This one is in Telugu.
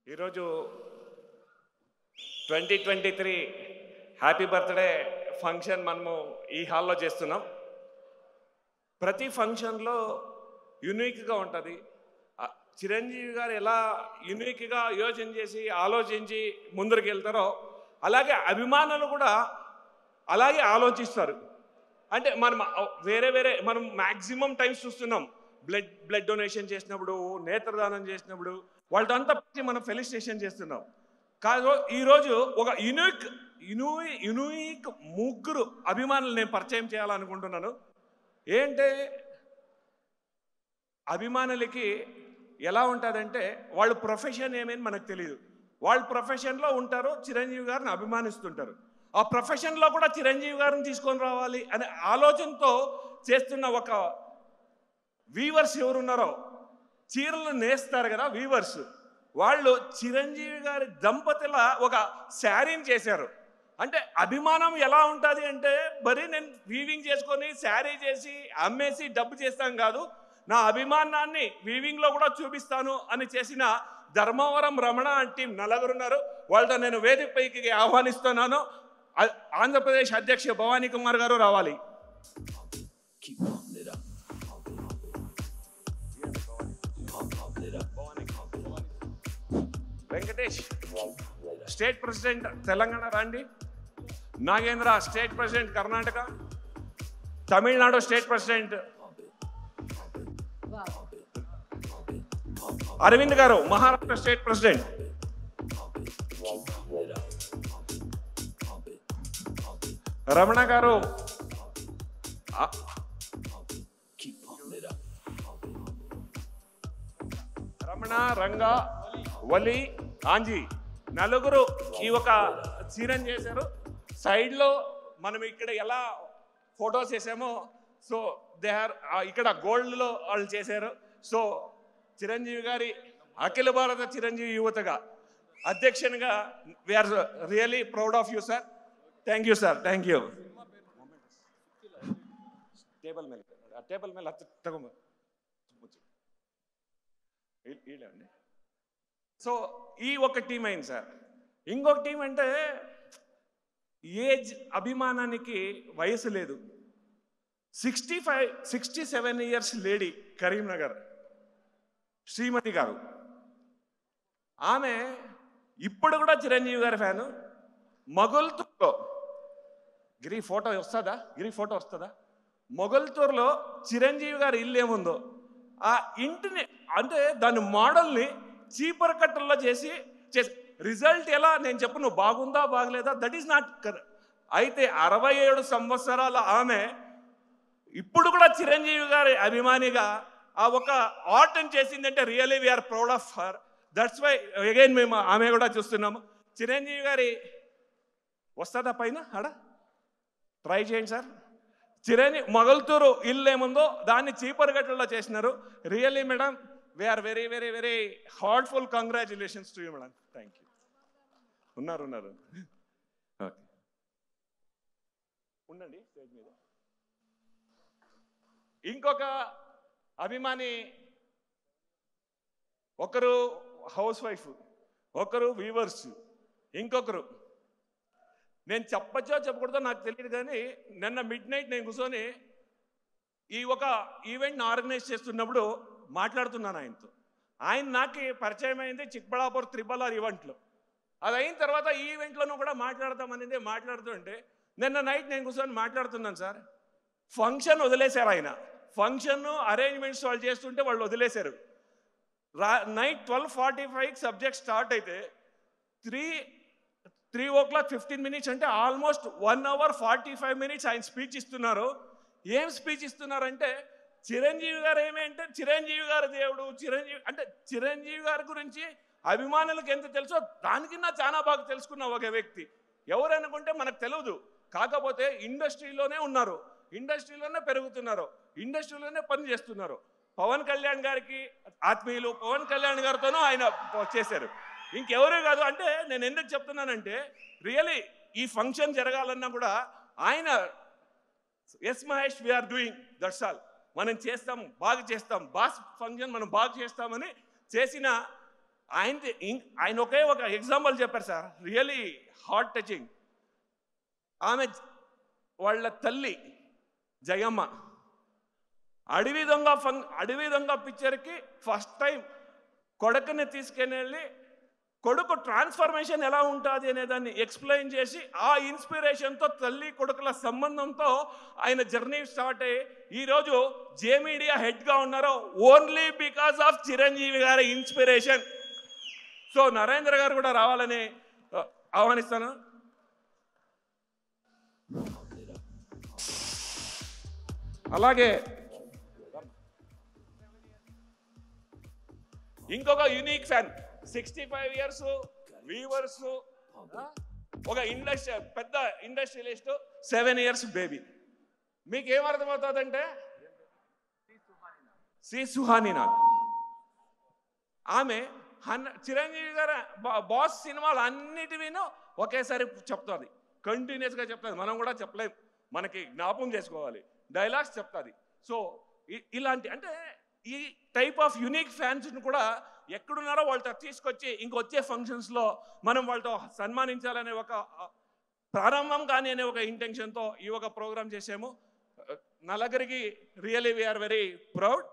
ఈరోజు twenty twenty three happy birthday function మనము ఈ హాల్లో చేస్తున్నాం ప్రతి ఫంక్షన్లో యునిక్గా ఉంటుంది ఆ, చిరంజీవి గారు ఎలా యునిక్గా యోచన చేసి ఆలోచించి ముందరికి వెళ్తారో అలాగే అభిమానులు కూడా అలాగే ఆలోచిస్తారు అంటే మనం వేరే వేరే మనం మ్యాక్సిమం టైమ్స్ చూస్తున్నాం బ్లడ్ బ్లడ్ డొనేషన్ చేసినప్పుడు నేత్రదానం చేసినప్పుడు వాళ్ళతో అంతా పిలిచి మనం ఫెలిసిటేషన్ చేస్తున్నాం కాదు ఈరోజు ఒక యునిక్ యునూ యునీక్ ముగ్గురు అభిమానులు నేను పరిచయం చేయాలనుకుంటున్నాను ఏంటే అభిమానులకి ఎలా ఉంటుందంటే వాళ్ళ ప్రొఫెషన్ ఏమని మనకు తెలియదు వాళ్ళ ప్రొఫెషన్లో ఉంటారు చిరంజీవి గారిని అభిమానిస్తుంటారు ఆ ప్రొఫెషన్లో కూడా చిరంజీవి గారిని తీసుకొని రావాలి అనే ఆలోచనతో చేస్తున్న ఒక వీవర్స్ ఎవరున్నారో చీరలు నేస్తారు కదా వీవర్స్ వాళ్ళు చిరంజీవి గారి దంపతుల ఒక శారీని చేశారు అంటే అభిమానం ఎలా ఉంటుంది అంటే మరి నేను వీవింగ్ చేసుకొని శారీ చేసి అమ్మేసి డబ్బు చేస్తాం కాదు నా అభిమానాన్ని వీవింగ్లో కూడా చూపిస్తాను అని చేసిన ధర్మవరం రమణ అంటే టీం నలుగురున్నారు వాళ్ళతో నేను వేదికపైకి ఆహ్వానిస్తున్నాను ఆ- ఆంధ్రప్రదేశ్ అధ్యక్ష భవానీ కుమార్ గారు రావాలి Keep pumping it up. Pump it up. Venkatesh state president Telangana రండి Nagendra state president Karnataka Tamil Nadu state president Arvind గారు మహారాష్ట్ర స్టేట్ ప్రెసిడెంట్ రమణ గారు ఆ- Keep pumping it up. Ramana రంగ వలి ఆంజీ నలుగురు ఈ ఒక సీరన్ చేశారు సైడ్లో మనం ఇక్కడ ఎలా ఫొటోస్ వేసామో సో దే ఆర్ ఇక్కడ గోల్డ్లో వాళ్ళు చేశారు సో చిరంజీవి గారి అఖిల భారత చిరంజీవి యువతగా అధ్యక్షునిగా we are really proud of you sir thank you sir thank you table ಮೇಲೆ ఆ టేబుల్ ಮೇಲೆ ಹತ್ತು ತಗೊಂಬ వీళ్ళండి సో ఈ ఒక టీం అయింది సార్ ఇంకొక టీం అంటే ఏజ్ అభిమానానికి వయసు లేదు sixty five sixty seven years lady Karimnagar Shrimati గారు ఆమె ఇప్పుడు కూడా చిరంజీవి గారి ఫ్యాను మొగల్తూర్లో గిరి ఫోటో వస్తుందా గిరి ఫోటో వస్తుందా మొగల్తూరులో చిరంజీవి గారి ఇల్లు ఏముందో ఆ ఇంటిని అంటే దాని మోడల్ని చీపర్ కట్టల్లో చేసి చేసి రిజల్ట్ ఎలా నేను చెప్పు నువ్వు బాగుందా బాగలేదా దట్ ఈస్ నాట్ అయితే అరవై ఏడు సంవత్సరాల ఆమె ఇప్పుడు కూడా చిరంజీవి గారి అభిమానిగా ఆ ఒక ఆర్ట్ని చేసిందంటే really we are proud of her that's why again మేము ఆమె కూడా చూస్తున్నాము చిరంజీవి గారి వస్తుందా పైన ఆడ ట్రై చేయండి సార్ చిరంజీవి మొగల్తూరు ఇల్లు ఏముందో దాన్ని చీపర్ గట్లలో చేసినారు really madam we are very very very heartful congratulations to you madam thank you ఉన్నారు ఉన్నారు ఓకే ఉండండి స్టేజ్ మీద ఇంకొక అభిమాని ఒకరు హౌస్ వైఫ్ ఒకరు వీవర్స్ ఇంకొకరు నేను చెప్పచ్చో చెప్పకూడదో నాకు తెలియదు కానీ నిన్న మిడ్ నైట్ నేను కూర్చొని ఈ ఒక ఈవెంట్ని ఆర్గనైజ్ చేస్తున్నప్పుడు మాట్లాడుతున్నాను ఆయనతో ఆయన నాకు పరిచయం అయింది చిక్బళాపూర్ త్రిబల్ ఆర్ ఈవెంట్లో అది అయిన తర్వాత ఈ ఈవెంట్లోనూ కూడా మాట్లాడతామనేది మాట్లాడుతుంటే నిన్న నైట్ నేను కూర్చొని మాట్లాడుతున్నాను సార్ ఫంక్షన్ వదిలేశారు ఆయన ఫంక్షన్ అరేంజ్మెంట్స్ వాళ్ళు చేస్తుంటే వాళ్ళు వదిలేశారు రా night twelve forty five subject start అయితే three three o'clock fifteen minutes అంటే almost one hour forty five minutes ఆయన స్పీచ్ ఇస్తున్నారు ఏం స్పీచ్ ఇస్తున్నారంటే చిరంజీవి గారు ఏమేంటే చిరంజీవి గారు దేవుడు చిరంజీవి అంటే చిరంజీవి గారి గురించి అభిమానులకు ఎంత తెలుసో దానికి నా చాలా బాగా తెలుసుకున్న ఒక వ్యక్తి ఎవరు అనుకుంటే మనకు తెలియదు కాకపోతే ఇండస్ట్రీలోనే ఉన్నారు ఇండస్ట్రీలోనే పెరుగుతున్నారు ఇండస్ట్రీలోనే పని చేస్తున్నారు పవన్ కళ్యాణ్ గారికి ఆత్మీయులు పవన్ కళ్యాణ్ గారితోనూ ఆయన చేశారు ఇంకెవరు కాదు అంటే నేను ఎందుకు చెప్తున్నానంటే రియలీ ఈ ఫంక్షన్ జరగాలన్నా కూడా ఆయన S Mahesh we are doing that's all మనం చేస్తాం బాగా చేస్తాం బాస్ ఫంక్షన్ మనం బాగా చేస్తామని చేసిన ఆయన ఆయన ఒకే ఒక ఎగ్జాంపుల్ చెప్పారు సార్ రియలీ హార్ట్ టచింగ్ ఆమె వాళ్ళ తల్లి జయమ్మ అడవి దొంగ ఫంక్ అడవి దొంగ పిక్చర్కి ఫస్ట్ టైం కొడుకుని తీసుకెళ్ళి వెళ్ళి కొడుకు ట్రాన్స్ఫర్మేషన్ ఎలా ఉంటుంది అనే దాన్ని ఎక్స్ప్లెయిన్ చేసి ఆ ఇన్స్పిరేషన్తో తల్లి కొడుకుల సంబంధంతో ఆయన జర్నీ స్టార్ట్ అయ్యి ఈరోజు జే మీడియా హెడ్గా ఉన్నారో ఓన్లీ బికాస్ ఆఫ్ చిరంజీవి గారి ఇన్స్పిరేషన్ సో నరేంద్ర గారు కూడా రావాలని ఆ, ఆహ్వానిస్తాను అలాగే ఇంకొక unique fan sixty five years weavers ఒక ఇండస్ట్రీ పెద్ద ఇండస్ట్రియలిస్ట్ సెవెన్ ఇయర్స్ బేబీ మీకు ఏమర్థమవుతుందంటే శ్రీ సుహానీనాథ్ ఆమె హన్ చిరంజీవి గారు బా- బాస్ సినిమాలు అన్నిటివినూ ఒకేసారి చెప్తుంది కంటిన్యూస్గా చెప్తుంది మనం కూడా చెప్పలేం మనకి జ్ఞాపకం చేసుకోవాలి డైలాగ్స్ చెప్తుంది సో ఇ- ఇలాంటి అంటే ఈ టైప్ ఆఫ్ యునిక్ ఫ్యాన్స్ని కూడా ఎక్కడున్నారో వాళ్ళతో తీసుకొచ్చి ఇంకొచ్చే ఫంక్షన్స్లో మనం వాళ్ళతో సన్మానించాలనే ఒక ఆ, ప్రారంభం కానీ అనే ఒక ఇంటెన్షన్తో ఈ ఒక ప్రోగ్రామ్ చేసాము నలుగురికి రియలీ వీఆర్ వెరీ ప్రౌడ్